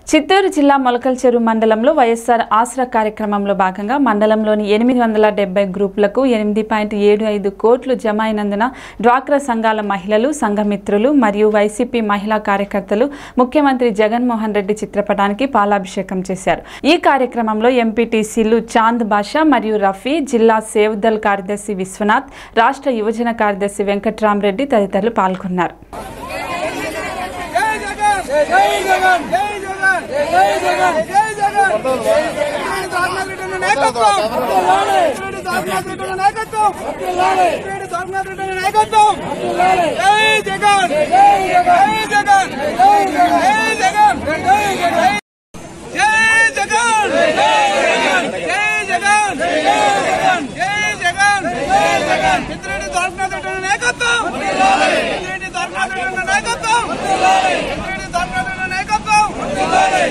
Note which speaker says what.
Speaker 1: చిత్తూరు జిల్లా మొలకల్చెరు మండలంలో వైఎస్ఆర్ ఆసరా కార్యక్రమంలో భాగంగా మండలంలోని ఎనిమిది వందల డెబ్బై గ్రూపులకు ఎనిమిది పాయింట్ ఏడు ఐదు కోట్లు జమ అయినందున డ్వాక్రా సంఘాల మహిళలు సంఘమిత్రులు మరియు వైసీపీ మహిళా కార్యకర్తలు ముఖ్యమంత్రి జగన్మోహన్ రెడ్డి చిత్రపటానికి పాలాభిషేకం చేశారు ఈ కార్యక్రమంలో ఎంపీటీసీలు చాంద్ బాషా మరియు రఫీ జిల్లా సేవ్దల్ కార్యదర్శి విశ్వనాథ్ రాష్ట్ర యువజన కార్యదర్శి వెంకట్రామరెడ్డి తదితరులు పాల్గొన్నారు
Speaker 2: జై జగన్ జై జగన్ జై జగన్ జై జగన్ జై జగన్ సాగనాథ్ రెడ్డి నాయకత్వం వర్ధిల్లాలి సాగనాథ్ రెడ్డి నాయకత్వం వర్ధిల్లాలి సాగనాథ్ రెడ్డి నాయకత్వం వర్ధిల్లాలి జై జగన్ జై జగన్ జై జగన్ జై జగన్ జై జగన్ జై జగన్ జై జగన్ జై జగన్ జై జగన్ జై జగన్ చిత్రెడ్డి సాగనాథ్ రెడ్డి నాయకత్వం వర్ధిల్లాలి చిత్రెడ్డి సాగనాథ్ రెడ్డి నాయకత్వం వర్ధిల్లాలి చిత్రెడ్డి సాగనాథ్ రెడ్డి నాయకత్వం వర్ధిల్లాలి